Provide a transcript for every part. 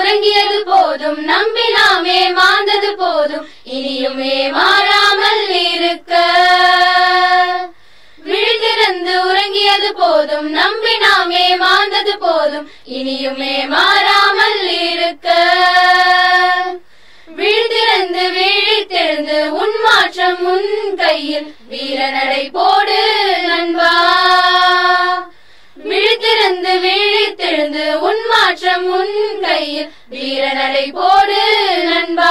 உறங்கியது போதும் நம்பினாமே மாந்தது போதும் இனியுமே மாறாமல் இருக்க விழித்திருந்து உறங்கியது போதும் நம்பினாமே மாந்தது போதும் இனியுமே மாறாமல் இருக்க விழித்திருந்து விழித்தெழுந்து உன் மாற்றம் உன் கையில் வீரநடை போடு நண்பா விழித்திருந்து விழித்தெழுந்து உன் மாற்றம் உன் கையில் வீரநடை போடு நண்பா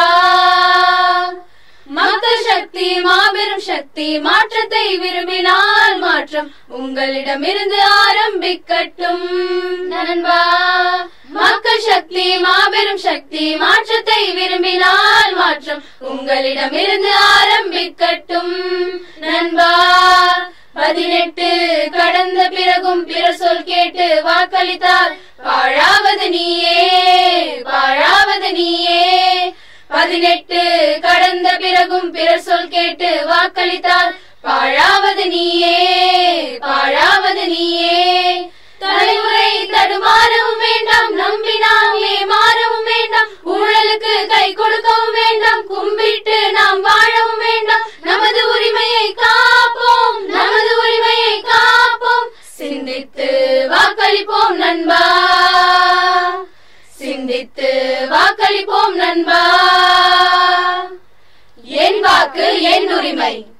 மக்கள் சக்தி மாபெரும் சக்தி மாற்றத்தை விரும்பினால் மாற்றம் உங்களிடமிருந்து ஆரம்பிக்கட்டும் நண்பா மக்கள் சக்தி மாபெரும் சக்தி மாற்றத்தை விரும்பினால் மாற்றம் உங்களிடமிருந்து ஆரம்பிக்கட்டும் நண்பா பதினெட்டு கடந்த பிறகும் பிற சொல் கேட்டு வாக்களித்தால் பாழாவது நீயே பாழாவது நீயே பதினெட்டு கடந்த பிறகும் பிறர் சொல் கேட்டு வாக்களித்தால் பாழாவது நீயே பாழாவது நீயே தலைமுறை தடுமாறவும் வேண்டாம் நம்பினால் ஏமாறவும் வேண்டாம் ஊழலுக்கு கை கொடுக்கவும் வேண்டாம் கும்பிட்டு நாம் வாழவும் வேண்டாம் நமது உரிமையை காப்போம் நமது உரிமையை காப்போம் சிந்தித்து வாக்களிப்போம் நண்பா சிந்தித்து வாக்களிப்போம் நண்பா என் வாக்கு என் உரிமை